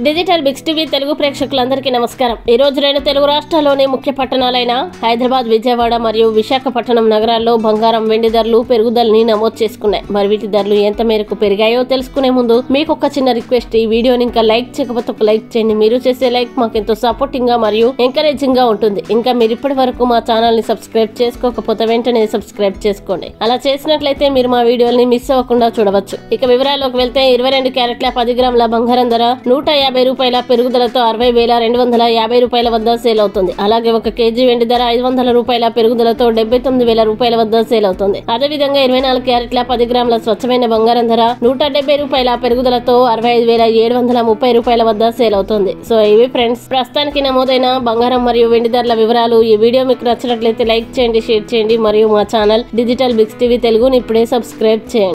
digital Biggs TV Telugu ప్రేక్షకులందరికీ నమస్కారం ఈ రోజు రెండు తెలుగు రాష్ట్రాల్లోని ముఖ్య పట్టణాలైన హైదరాబాద్ విజయవాడ మరియు విశాఖపట్నం నగరాల్లో బంగారం వెండి ధరలు పెరుగుదలని నమోదు చేసుకున్నాయి మరి వీటి ధరలు ఎంత మేరకు పెరిగాయో తెలుసుకునే ముందు మీకు ఒక చిన్న రిక్వెస్ట్ ఈ వీడియోని ఇంకా లైక్ చేయకపోతే ఒక లైక్ చేయండి మీరు చేసే లైక్ మాకు ఎంతో సపోర్టింగ్ గా మరియు ఎంకరేజింగ్ గా ఉంటుంది ఇంకా మీరు ఇప్పటి వరకు మా ఛానల్ ని సబ్స్క్రైబ్ చేసుకోకపోతే వెంటనే సబ్స్క్రైబ్ చేసుకోండి అలా చేసినట్లయితే మీరు మా వీడియోని మిస్ అవ్వకుండా చూడవచ్చు ఇక వివరాల్లోకి వెళ్తే ఇరవై రెండు క్యారెట్ల పది గ్రాముల బంగారం ధర నూట యాభై రూపాయల పెరుగుదలతో అరవై వేల రెండు వందల యాభై రూపాయల వద్ద సేల్ అవుతుంది అలాగే ఒక కేజీ వెండి ధర ఐదు వందల రూపాయల పెరుగుదలతో డెబ్బై తొమ్మిది వేల రూపాయల వద్ద సేల్ అవుతుంది అదేవిధంగా ఇరవై నాలుగు క్యారెట్ల పది గ్రాముల స్వచ్ఛమైన బంగారం ధర నూట డెబ్బై రూపాయల పెరుగుదలతో అరవై ఐదు వేల ఏడు వందల ముప్పై రూపాయల వద్ద సేల్ అవుతుంది సో ఇవి ఫ్రెండ్స్ ప్రస్తుతానికి నమోదైన బంగారం మరియు వెండి ధరల వివరాలు ఈ వీడియో మీకు నచ్చినట్లయితే లైక్ చేయండి షేర్ చేయండి మరియు మా ఛానల్ డిజిటల్ బిగ్స్ టీవీ తెలుగుని ఇప్పుడే సబ్స్క్రైబ్ చేయండి